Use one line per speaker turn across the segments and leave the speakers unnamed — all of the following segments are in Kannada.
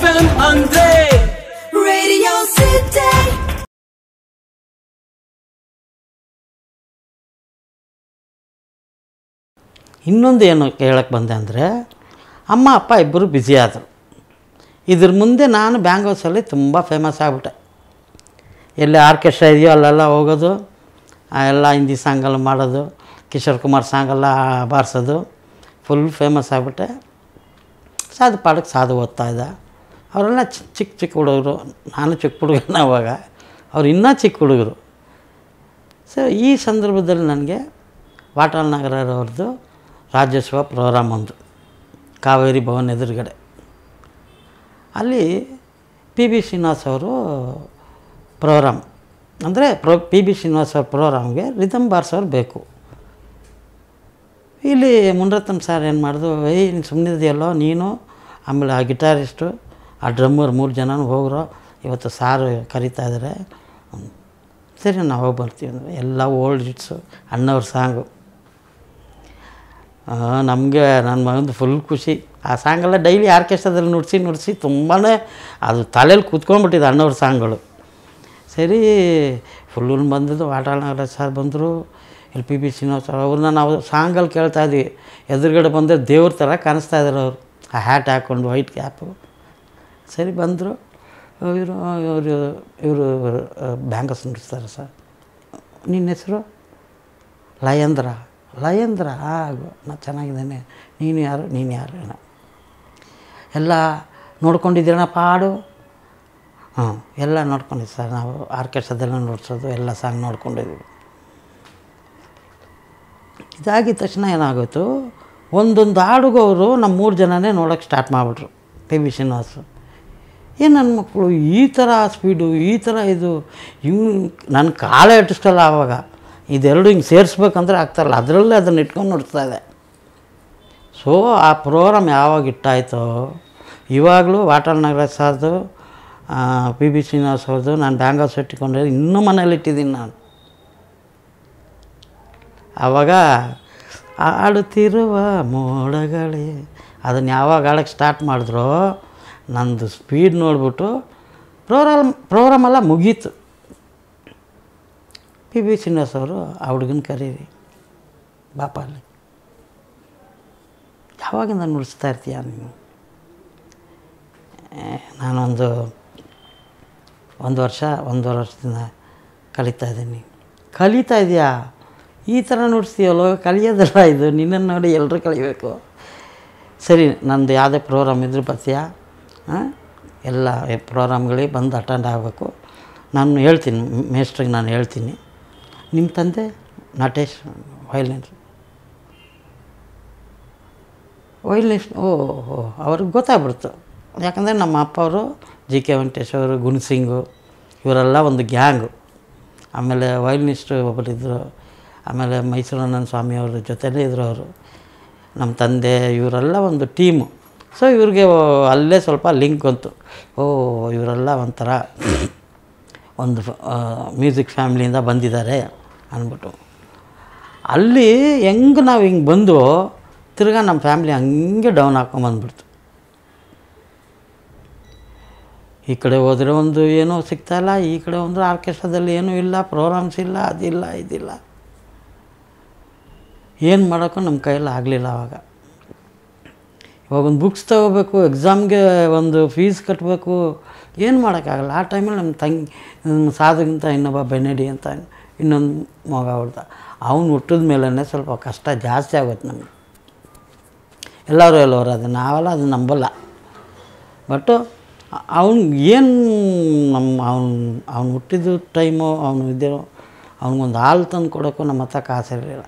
ಎಫ್ಎಂ ಅಂದ್ರೆ
Radio City.
ಇನ್ನೊಂದು ಏನು ಕೇಳಕ್ಕೆ ಬಂದೆ ಅಂದರೆ ಅಮ್ಮ ಅಪ್ಪ ಇಬ್ಬರು ಬ್ಯುಸಿ ಆದರು ಇದ್ರ ಮುಂದೆ ನಾನು ಬ್ಯಾಂಗೋಸಲ್ಲಿ ತುಂಬ ಫೇಮಸ್ ಆಗಿಬಿಟ್ಟೆ ಎಲ್ಲಿ ಆರ್ಕೆಸ್ಟ್ರಾ ಇದೆಯೋ ಅಲ್ಲೆಲ್ಲ ಹೋಗೋದು ಆ ಎಲ್ಲ ಹಿಂದಿ ಸಾಂಗೆಲ್ಲ ಮಾಡೋದು ಕಿಶೋರ್ ಕುಮಾರ್ ಸಾಂಗೆಲ್ಲ ಬಾರಿಸೋದು ಫುಲ್ ಫೇಮಸ್ ಆಗಿಬಿಟ್ಟೆ ಸಾಧು ಪಾಡಕ್ಕೆ ಸಾಧು ಓದ್ತಾ ಇದ್ದ ಅವರೆಲ್ಲ ಚಿಕ್ಕ ಚಿಕ್ಕ ಚಿಕ್ಕ ಹುಡುಗರು ನಾನು ಚಿಕ್ಕ ಹುಡುಗನ ಅವಾಗ ಅವ್ರು ಇನ್ನೂ ಚಿಕ್ಕ ಹುಡುಗರು ಸೊ ಈ ಸಂದರ್ಭದಲ್ಲಿ ನನಗೆ ವಾಟಾಳ್ ನಗರವ್ರದ್ದು ರಾಜ್ಯೋತ್ಸವ ಪ್ರೋಗ್ರಾಮ್ ಒಂದು ಕಾವೇರಿ ಭವನ್ ಎದುರುಗಡೆ ಅಲ್ಲಿ ಪಿ ಬಿ ಶ್ರೀನಿವಾಸ್ ಅವರು ಪ್ರೋಗ್ರಾಮ್ ಅಂದರೆ ಪ್ರೋ ಪಿ ಬಿ ಶ್ರೀನಿವಾಸ್ ಅವ್ರ ಪ್ರೋಗ್ರಾಮ್ಗೆ ರಿದಮ್ ಬಾರ್ಸೋರು ಬೇಕು ಇಲ್ಲಿ ಮುನ್ರತ್ನ ಸರ್ ಏನು ಮಾಡಿದ್ರು ಏಯ್ ನೀನು ಸುಮ್ಮನಿದೆಯಲ್ಲೋ ನೀನು ಆಮೇಲೆ ಆ ಗಿಟಾರಿಸ್ಟು ಆ ಡ್ರಮ್ಮರ್ ಮೂರು ಜನನೂ ಹೋಗ್ರೋ ಇವತ್ತು ಸಾರು ಕರೀತಾ ಇದ್ದಾರೆ ಹ್ಮ್. ಸರಿ ನಾವು ಹೋಗಿ ಬರ್ತೀವಿ ಅಂದರೆ ಎಲ್ಲ ಓಲ್ಡ್ ಹಿಟ್ಸು ಅಣ್ಣವ್ರ ಸಾಂಗು ನಮಗೆ ನನ್ನ ಮಗಂದು ಫುಲ್ ಖುಷಿ ಆ ಸಾಂಗೆಲ್ಲ ಡೈಲಿ ಆರ್ಕೆಸ್ಟ್ರಾದಲ್ಲಿ ನುಡಿಸಿ ನುಡಿಸಿ ತುಂಬಾ ಅದು ತಲೆಯಲ್ಲಿ ಕೂತ್ಕೊಂಡ್ಬಿಟ್ಟಿದೆ ಅಣ್ಣವ್ರ ಸಾಂಗ್ಗಳು ಸರಿ ಫುಲ್ಲು ಬಂದಿದ್ದು ವಾಟಾಳ್ ನಾಗರಾಜ್ ಸರ್ ಬಂದರು ಎಲ್ ಪಿ ಬಿ ಶ್ರೀನಿವಾಸ ಅವ್ರನ್ನ ನಾವು ಸಾಂಗಲ್ಲಿ ಕೇಳ್ತಾ ಇದ್ವಿ ಎದುರುಗಡೆ ಬಂದರೆ ದೇವ್ರ ಥರ ಕಾಣಿಸ್ತಾ ಇದ್ದಾರೆ ಅವರು ಆ ಹ್ಯಾಟ್ ಹಾಕ್ಕೊಂಡು ವೈಟ್ ಕ್ಯಾಪು ಸರಿ ಬಂದರು ಇವರು ಇವರು ಇವರು ಬ್ಯಾಂಕಸ್ ನುಡಿಸ್ತಾರೆ ಸರ್ ನಿನ್ನ ಹೆಸರು ಲಯೇಂದ್ರ ಲಯೇಂದ್ರ ಆಗು ನಾ ಚೆನ್ನಾಗಿದ್ದೇನೆ ನೀನು ಯಾರು ನೀನು ಯಾರು ಏನೋ ಎಲ್ಲ ನೋಡ್ಕೊಂಡಿದ್ದೀರಣ್ಣ ಪಾಡು ಹಾಂ ಎಲ್ಲ ನೋಡ್ಕೊಂಡಿದ್ದು ಸರ್ ನಾವು ಆರ್ಕೆಸ್ಟ್ರಾದೆಲ್ಲ ನೋಡ್ಸೋದು ಎಲ್ಲ ಸಾಂಗ್ ನೋಡ್ಕೊಂಡಿದ್ದೀವಿ ಇದಾಗಿದ ತಕ್ಷಣ ಏನಾಗೋಯ್ತು ಒಂದೊಂದು ಹಾಡುಗೂ ಅವರು ನಮ್ಮ ಮೂರು ಜನನೇ ನೋಡೋಕ್ಕೆ ಸ್ಟಾರ್ಟ್ ಮಾಡಿಬಿಟ್ರು ಪಿ ವಿ ಶ್ರೀನಿವಾಸು ಏನು ನನ್ನ ಮಕ್ಕಳು ಈ ಥರ ಸ್ಪೀಡು ಈ ಥರ ಇದು ಇವ್ ನನ್ನ ಕಾಲೇ ಇಟ್ಟಿಸ್ತಲ್ಲ ಆವಾಗ ಇದೆರಡು ಹಿಂಗೆ ಸೇರಿಸ್ಬೇಕಂದ್ರೆ ಆಗ್ತಾರಲ್ಲ ಅದರಲ್ಲೇ ಅದನ್ನು ಇಟ್ಕೊಂಡು ನೋಡ್ತಾ ಇದೆ ಸೊ ಆ ಪ್ರೋಗ್ರಾಮ್ ಯಾವಾಗ ಇಟ್ಟಾಯ್ತೋ ಇವಾಗಲೂ ವಾಟಾಳ್ ನಾಗರಾಜ್ ಸರ್ದು ಪಿ ಬಿ ಶ್ರೀನಿವಾಸ್ ಅವ್ರದ್ದು ನಾನು ಬ್ಯಾಂಗಲ್ಸ್ ಇಟ್ಕೊಂಡ್ರೆ ಇನ್ನೂ ಮನೇಲಿ ಇಟ್ಟಿದ್ದೀನಿ ನಾನು ಆವಾಗ ಆಡುತ್ತಿರುವ ಮೋಡಗಳೇ ಅದನ್ನು ಯಾವಾಗ ಆಡೋಕ್ಕೆ ಸ್ಟಾರ್ಟ್ ಮಾಡಿದ್ರೋ ನಂದು ಸ್ಪೀಡ್ ನೋಡ್ಬಿಟ್ಟು ಪ್ರೋಗ್ರಾಮ್ ಪ್ರೋಗ್ರಾಮ್ ಎಲ್ಲ ಮುಗೀತು ಪಿ ಬಿ ಶ್ರೀನಿವಾಸ್ ಅವರು ಆ ಹುಡುಗನ ಕರೀರಿ ಬಾಪ ಅಲ್ಲಿ ಯಾವಾಗಿಂದ ನುಡಿಸ್ತಾ ಇರ್ತೀಯ ನೀನು ಏ, ನಾನೊಂದು ಒಂದು ವರ್ಷ ಒಂದೂವರೆ ವರ್ಷದಿಂದ ಕಲಿತಾ ಇದ್ದೀನಿ ಕಲಿತಾ ಇದೆಯಾ ಈ ಥರ ನುಡಿಸ್ತೀಯಲ್ಲೋ ಕಲಿಯೋದಲ್ಲ ಇದು ನಿನ್ನನ್ನು ನೋಡಿ ಎಲ್ಲರೂ ಕಲಿಬೇಕು ಸರಿ ನಂದು ಯಾವುದೇ ಪ್ರೋಗ್ರಾಮ್ ಇದ್ರೂ ಬರ್ತೀಯಾ ಹಾಂ ಎಲ್ಲ ಪ್ರೋಗ್ರಾಮ್ಗಳಿಗೆ ಬಂದು ಅಟೆಂಡ್ ಆಗಬೇಕು ನಾನು ಹೇಳ್ತೀನಿ ಮೇಸ್ಟ್ರಿಗೆ ನಾನು ಹೇಳ್ತೀನಿ ನಿಮ್ಮ ತಂದೆ ನಟೇಶ್ ವೈಲಿನ್ ವೈಲಿನಿಸ್ಟ್ ಓ ಓ ಅವ್ರಿಗೆ ಗೊತ್ತಾಗ್ಬಿಡ್ತು ಯಾಕಂದರೆ ನಮ್ಮ ಅಪ್ಪ ಅವರು ಜಿ ಕೆ ವೆಂಕಟೇಶ್ ಅವರು ಗುಣಸಿಂಗು ಇವರೆಲ್ಲ ಒಂದು ಗ್ಯಾಂಗು ಆಮೇಲೆ ವೈಲಿನಿಸ್ಟು ಒಬ್ಬರಿದ್ದರು ಆಮೇಲೆ ಮೈಸೂರಣ್ಣನ ಸ್ವಾಮಿಯವ್ರ ಜೊತೆಲೇ ಇದ್ರು ಅವರು ನಮ್ಮ ತಂದೆ ಇವರೆಲ್ಲ ಒಂದು ಟೀಮು ಸೊ ಇವ್ರಿಗೆ ಅಲ್ಲೇ ಸ್ವಲ್ಪ ಲಿಂಕ್ ಬಂತು ಓ ಇವರೆಲ್ಲ ಒಂಥರ ಒಂದು ಮ್ಯೂಸಿಕ್ ಫ್ಯಾಮ್ಲಿಯಿಂದ ಬಂದಿದ್ದಾರೆ ಅಂದ್ಬಿಟ್ಟು ಅಲ್ಲಿ ಹೆಂಗೆ ನಾವು ಹಿಂಗೆ ಬಂದು ತಿರ್ಗಾ ನಮ್ಮ ಫ್ಯಾಮ್ಲಿ ಹಂಗೆ ಡೌನ್ ಹಾಕೊಂಬಂದ್ಬಿಡ್ತು ಈ ಕಡೆ ಹೋದರೆ ಒಂದು ಏನೂ ಸಿಗ್ತಾಯಿಲ್ಲ ಈ ಕಡೆ ಒಂದು ಆರ್ಕೆಸ್ಟ್ರಾದಲ್ಲಿ ಏನೂ ಇಲ್ಲ ಪ್ರೋಗ್ರಾಮ್ಸ್ ಇಲ್ಲ ಅದಿಲ್ಲ ಇದಿಲ್ಲ ಏನು ಮಾಡೋಕ್ಕೂ ನಮ್ಮ ಕೈಯಲ್ಲಿ ಆಗಲಿಲ್ಲ ಆವಾಗ ಇವಾಗ ಒಂದು ಬುಕ್ಸ್ ತೊಗೋಬೇಕು ಎಕ್ಸಾಮ್ಗೆ ಒಂದು ಫೀಸ್ ಕಟ್ಟಬೇಕು ಏನು ಮಾಡೋಕ್ಕಾಗಲ್ಲ ಆ ಟೈಮಲ್ಲಿ ನಮ್ಮ ತಂಗಿ ನಮ್ಮ ಸಾಧುಗಿಂತ ಇನ್ನೊಬ್ಬ ಬೆನ್ನಡಿ ಅಂತ ಇನ್ನೊಂದು ಮಗ ಹುಡ್ದ ಅವನು ಹುಟ್ಟಿದ ಮೇಲೇ ಸ್ವಲ್ಪ ಕಷ್ಟ ಜಾಸ್ತಿ ಆಗುತ್ತೆ ನಮಗೆ ಎಲ್ಲರೂ ಎಲ್ಲವರು ಅದು ನಾವೆಲ್ಲ ಅದು ನಂಬಲ್ಲ ಬಟ್ಟು ಅವ್ನಿಗೆ ಏನು ನಮ್ಮ ಅವ್ನು ಅವ್ನು ಹುಟ್ಟಿದ ಟೈಮು ಅವನು ಇದ್ದೇನೋ ಅವ್ನಿಗೊಂದು ಹಾಲು ತಂದು ಕೊಡೋಕ್ಕೂ ನಮ್ಮ ಹತ್ರ ಕಾಸು ಇರಲಿಲ್ಲ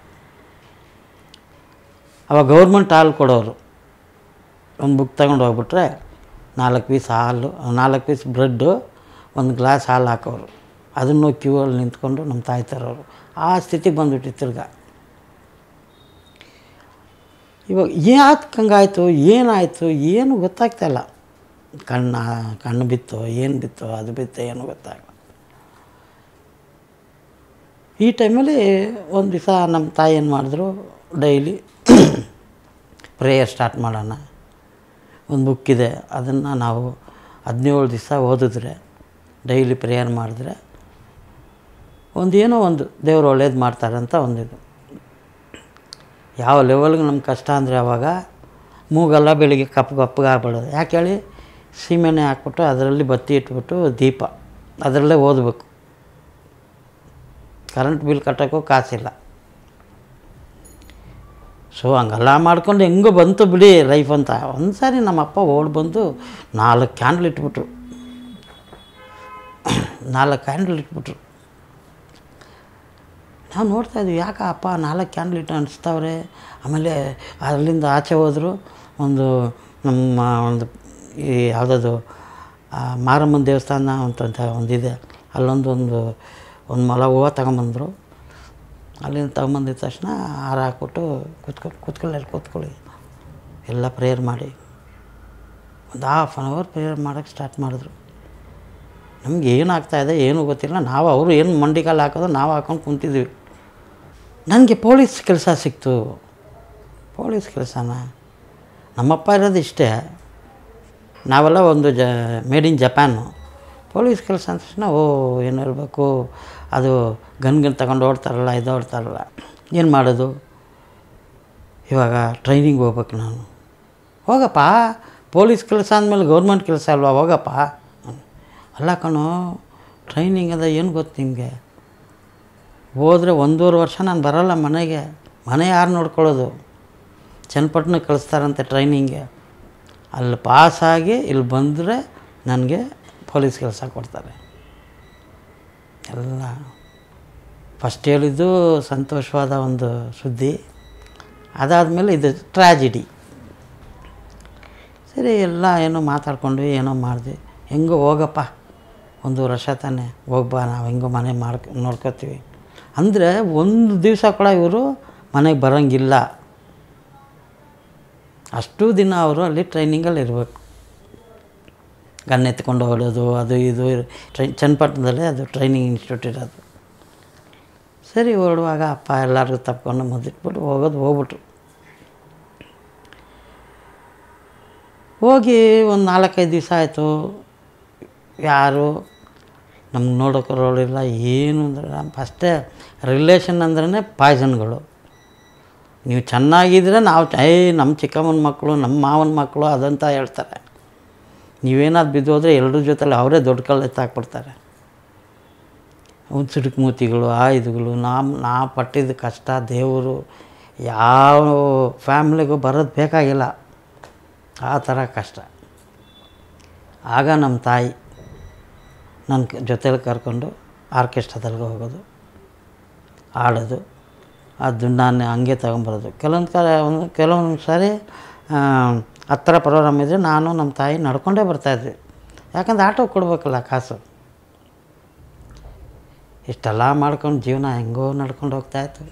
ಅವಾಗ ಗೌರ್ಮೆಂಟ್ ಹಾಲು ಕೊಡೋರು ಒಂದು ಬುಕ್ ತಗೊಂಡು ಹೋಗ್ಬಿಟ್ರೆ ನಾಲ್ಕು ಪೀಸ್ ಹಾಲು ನಾಲ್ಕು ಪೀಸ್ ಬ್ರೆಡ್ಡು ಒಂದು ಗ್ಲಾಸ್ ಹಾಲು ಹಾಕೋರು ಅದನ್ನು ಕ್ಯೂ ಅಲ್ಲಿ ನಿಂತ್ಕೊಂಡು ನಮ್ಮ ತಾಯಿ ತರೋರು ಆ ಸ್ಥಿತಿಗೆ ಬಂದುಬಿಟ್ಟು ತಿರ್ಗಾ ಇವಾಗ ಯಾಕೆ ಹಂಗಾಯ್ತು ಏನಾಯಿತು ಏನು ಗೊತ್ತಾಗ್ತಾಯಿಲ್ಲ ಕಣ್ಣ ಕಣ್ಣು ಬಿತ್ತು ಏನು ಬಿತ್ತು ಅದು ಬಿತ್ತು ಏನು ಗೊತ್ತಾಗಲ್ಲ ಈ ಟೈಮಲ್ಲಿ ಒಂದು ದಿವಸ ನಮ್ಮ ತಾಯಿ ಏನು ಮಾಡಿದ್ರು ಡೈಲಿ ಪ್ರೇಯರ್ ಸ್ಟಾರ್ಟ್ ಮಾಡೋಣ ಒಂದು ಬುಕ್ ಇದೆ ಅದನ್ನು ನಾವು ಹದಿನೇಳು ದಿವಸ ಓದಿದ್ರೆ ಡೈಲಿ ಪ್ರೇಯರ್ ಮಾಡಿದ್ರೆ ಒಂದೇನೋ ಒಂದು ದೇವರು ಒಳ್ಳೇದು ಮಾಡ್ತಾರೆ ಅಂತ ಒಂದಿದು ಯಾವ ಲೆವೆಲ್ಗೆ ನಮ್ಗೆ ಕಷ್ಟ ಅಂದರೆ ಅವಾಗ ಮೂಗೆಲ್ಲ ಬೆಳಿಗ್ಗೆ ಕಪ್ಪು ಕಪ್ಪಗೆ ಆಗ್ಬಿಡೋದು ಯಾಕೆ ಹೇಳಿ ಸೀಮೆಣ್ಣೆ ಹಾಕ್ಬಿಟ್ಟು ಅದರಲ್ಲಿ ಬತ್ತಿ ಇಟ್ಬಿಟ್ಟು ದೀಪ ಅದರಲ್ಲೇ ಓದಬೇಕು ಕರೆಂಟ್ ಬಿಲ್ ಕಟ್ಟೋಕ್ಕೂ ಕಾಸಿಲ್ಲ ಸೊ ಹಂಗೆಲ್ಲ ಮಾಡ್ಕೊಂಡು ಹೆಂಗೋ ಬಂತು ಬಿಡಿ ಲೈಫ್ ಅಂತ ಒಂದು ಸಾರಿ ನಮ್ಮಪ್ಪ ಓಡ್ ಬಂದು ನಾಲ್ಕು ಕ್ಯಾಂಡ್ಲ್ ಇಟ್ಬಿಟ್ರು ನಾಲ್ಕು ಕ್ಯಾಂಡಲ್ ಇಟ್ಬಿಟ್ರು ನಾವು ನೋಡ್ತಾ ಇದ್ವಿ ಯಾಕೆ ಅಪ್ಪ ನಾಲ್ಕು ಕ್ಯಾಂಡಲ್ ಇಟ್ಟು ಅನಿಸ್ತಾವ್ರೆ ಆಮೇಲೆ ಅಲ್ಲಿಂದ ಆಚೆ ಹೋದರು ಒಂದು ನಮ್ಮ ಒಂದು ಈ ಯಾವುದದು ಮಾರಮ್ಮನ ದೇವಸ್ಥಾನ ಅಂತಂತ ಒಂದಿದೆ ಅಲ್ಲೊಂದು ಒಂದು ಒಂದು ಮೊಲ ಹೂವು ತಗೊಂಬಂದರು ಅಲ್ಲಿಂದ ತಗೊಂಬಂದಿದ ತಕ್ಷಣ ಹಾರ ಹಾಕ್ಬಿಟ್ಟು ಕೂತ್ಕೊ ಕೂತ್ಕೊಳ್ಳಿ ಅಲ್ಲಿ ಕೂತ್ಕೊಳ್ಳಿ ಎಲ್ಲ ಪ್ರೇಯರ್ ಮಾಡಿ ಒಂದು ಹಾಫ್ ಆನ್ ಅವರ್ ಪ್ರೇಯರ್ ಮಾಡೋಕ್ಕೆ ಸ್ಟಾರ್ಟ್ ಮಾಡಿದ್ರು ನಮ್ಗೆ ಏನಾಗ್ತಾಯಿದೆ ಏನೂ ಗೊತ್ತಿಲ್ಲ ನಾವು ಅವರು ಏನು ಮಂಡಿಕಾಲು ಹಾಕೋದು ನಾವು ಹಾಕೊಂಡು ಕುಂತಿದ್ವಿ ನನಗೆ ಪೊಲೀಸ್ ಕೆಲಸ ಸಿಕ್ತು ಪೊಲೀಸ್ ಕೆಲಸನ ನಮ್ಮಪ್ಪ ಇರೋದು ಇಷ್ಟೇ ನಾವೆಲ್ಲ ಒಂದು ಜ ಮೇಡ್ ಇನ್ ಜಪಾನು ಪೊಲೀಸ್ ಕೆಲಸ ಅಂದ ತಕ್ಷಣ ಓ ಏನು ಹೇಳಬೇಕು ಅದು ಗನ್ ಗನ್ ತಗೊಂಡು ಓಡ್ತಾರಲ್ಲ ಇದು ಓಡ್ತಾರಲ್ಲ ಏನು ಮಾಡೋದು ಇವಾಗ ಟ್ರೈನಿಂಗ್ ಹೋಗ್ಬೇಕು ನಾನು ಹೋಗಪ್ಪ ಪೊಲೀಸ್ ಕೆಲಸ ಅಂದಮೇಲೆ ಗೌರ್ಮೆಂಟ್ ಕೆಲಸ ಅಲ್ವಾ ಹೋಗಪ್ಪ ಅಲ್ಲ ಕಣೋ ಟ್ರೈನಿಂಗ್ ಅದ ಏನು ಗೊತ್ತು ನಿಮಗೆ ಹೋದರೆ ಒಂದೂವರೆ ವರ್ಷ ನಾನು ಬರೋಲ್ಲ ಮನೆಗೆ ಮನೆ ಯಾರು ನೋಡ್ಕೊಳ್ಳೋದು ಚನ್ನಪಟ್ಟಣಕ್ಕೆ ಕಳಿಸ್ತಾರಂತೆ ಟ್ರೈನಿಂಗ್ಗೆ ಅಲ್ಲಿ ಪಾಸಾಗಿ ಇಲ್ಲಿ ಬಂದರೆ ನನಗೆ ಪೊಲೀಸ್ ಕೆಲಸ ಕೊಡ್ತಾರೆ ಎಲ್ಲ ಫಸ್ಟ್ ಹೇಳಿದ್ದು ಸಂತೋಷವಾದ ಒಂದು ಸುದ್ದಿ ಅದಾದಮೇಲೆ ಇದು ಟ್ರ್ಯಾಜಿಡಿ ಸರಿ ಎಲ್ಲ ಏನೋ ಮಾತಾಡ್ಕೊಂಡ್ವಿ ಏನೋ ಮಾಡಿದ್ವಿ ಹೆಂಗೋ ಹೋಗಪ್ಪ ಒಂದು ವರ್ಷ ತಾನೆ ಹೋಗ್ಬಾ ನಾವು ಹೆಂಗೋ ಮನೆ ಮಾಡ್ಕೊ ನೋಡ್ಕೋತೀವಿ ಅಂದರೆ ಒಂದು ದಿವಸ ಕೂಡ ಇವರು ಮನೆಗೆ ಬರೋಂಗಿಲ್ಲ ಅಷ್ಟು ದಿನ ಅವರು ಅಲ್ಲಿ ಟ್ರೈನಿಂಗಲ್ಲಿ ಇರಬೇಕು ಗನ್ ಎತ್ಕೊಂಡು ಹೊಡೋದು ಅದು ಇದು ಟ್ರೈ ಚನ್ನಪಟ್ಟಣದಲ್ಲೇ ಅದು ಟ್ರೈನಿಂಗ್ ಇನ್ಸ್ಟಿಟ್ಯೂಟ್ ಇರೋದು ಸರಿ ಹೊರಡುವಾಗ ಅಪ್ಪ ಎಲ್ಲರಿಗೂ ತಪ್ಕೊಂಡು ಮುದ್ದಿಟ್ಬಿಟ್ಟು ಹೋಗೋದು ಹೋಗ್ಬಿಟ್ರು ಹೋಗಿ ಒಂದು ನಾಲ್ಕೈದು ದಿವಸ ಆಯಿತು ಯಾರು ನಮ್ಗೆ ನೋಡೋಕ್ಕಿರೋಳಿಲ್ಲ ಏನು ಅಂದರೆ ಫಸ್ಟೇ ರಿಲೇಷನ್ ಅಂದ್ರೇ ಪಾಯ್ಸನ್ಗಳು ನೀವು ಚೆನ್ನಾಗಿದ್ದರೆ ನಾವು ಏ ನಮ್ಮ ಚಿಕ್ಕಮ್ಮನ ಮಕ್ಕಳು ನಮ್ಮ ಮಾವನ ಮಕ್ಕಳು ಅದಂತ ಹೇಳ್ತಾರೆ ನೀವೇನಾದ್ರು ಬಿದ್ದೋದ್ರೆ ಎಲ್ಲರ ಜೊತೆಲಿ ಅವರೇ ದೊಡ್ಡ ಕಲ್ಲು ಎತ್ತಾಕ್ಬಿಡ್ತಾರೆ ಒಂದು ಸಿಡುಕು ಮೂತಿಗಳು ಆಯುಧಗಳು ನಾವು ನಾ ಪಟ್ಟಿದ್ದ ಕಷ್ಟ ದೇವರು ಯಾವ ಫ್ಯಾಮ್ಲಿಗೂ ಬರೋದು ಬೇಕಾಗಿಲ್ಲ ಆ ಥರ ಕಷ್ಟ ಆಗ ನಮ್ಮ ತಾಯಿ ನನ್ನ ಜೊತೇಲಿ ಕರ್ಕೊಂಡು ಆರ್ಕೆಸ್ಟ್ರಾದಲ್ಲಿ ಹೋಗೋದು ಆಡೋದು ಅದು ನಾನು ಹಂಗೆ ತಗೊಂಬರೋದು ಕೆಲವೊಂದು ಕಾಲ ಒಂದು ಕೆಲವೊಂದು ಸಾರಿ ಹತ್ತಿರ ಪ್ರೋಗ್ರಾಮ್ ಇದ್ದರೆ ನಾನು ನಮ್ಮ ತಾಯಿ ನಡ್ಕೊಂಡೇ ಬರ್ತಾಯಿದ್ವಿ ಯಾಕಂದ್ರೆ ಆಟೋ ಕೊಡ್ಬೇಕಲ್ಲ ಕಾಸು ಇಷ್ಟೆಲ್ಲ ಮಾಡ್ಕೊಂಡು ಜೀವನ ಹೆಂಗೋ ನಡ್ಕೊಂಡು ಹೋಗ್ತಾಯಿತ್ತು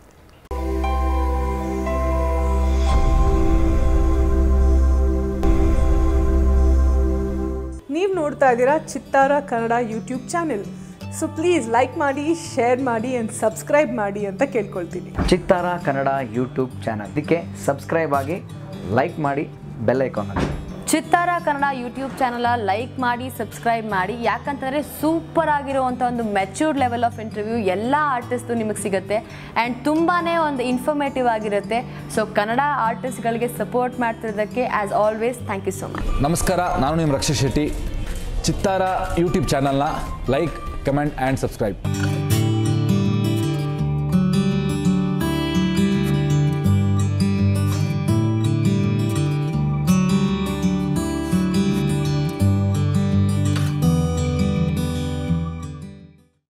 ನೀವು ನೋಡ್ತಾ ಇದ್ದೀರಾ Chittara Kannada YouTube channel so please like ಮಾಡಿ ಶೇರ್ ಮಾಡಿ ಆ್ಯಂಡ್ ಸಬ್ಸ್ಕ್ರೈಬ್ ಮಾಡಿ ಅಂತ ಕೇಳ್ಕೊಳ್ತೀನಿ
ಚಿತ್ತಾರ ಕನ್ನಡ ಯೂಟ್ಯೂಬ್ ಚಾನಲ್ ಇದಕ್ಕೆ ಸಬ್ಸ್ಕ್ರೈಬ್ ಆಗಿ ಲೈಕ್ ಮಾಡಿ ಬೆಲ್ ಐಕಾನ್ ಅಲ್ಲಿ
Chittara Kannada YouTube channel like ಮಾಡಿ ಸಬ್ಸ್ಕ್ರೈಬ್ ಮಾಡಿ ಯಾಕಂತಂದರೆ ಸೂಪರ್ ಆಗಿರುವಂಥ ಒಂದು ಮೆಚ್ಯೂರ್ಡ್ ಲೆವೆಲ್ ಆಫ್ ಇಂಟರ್ವ್ಯೂ ಎಲ್ಲ ಆರ್ಟಿಸ್ಟು ನಿಮಗೆ ಸಿಗುತ್ತೆ ಆ್ಯಂಡ್ ತುಂಬಾ ಒಂದು ಇನ್ಫಾರ್ಮೇಟಿವ್ ಆಗಿರುತ್ತೆ ಸೊ ಕನ್ನಡ ಆರ್ಟಿಸ್ಟ್ಗಳಿಗೆ ಸಪೋರ್ಟ್ ಮಾಡ್ತಿರೋದಕ್ಕೆ as always thank you so much
ನಮಸ್ಕಾರ ನಾನು ನಿಮ್ಮ ರಕ್ಷಾ ಶೆಟ್ಟಿ ಚಿತ್ತಾರ ಯೂಟ್ಯೂಬ್ ಚಾನಲ್ನ ಲೈಕ್ ಕಮೆಂಟ್ ಆ್ಯಂಡ್ ಸಬ್ಸ್ಕ್ರೈಬ್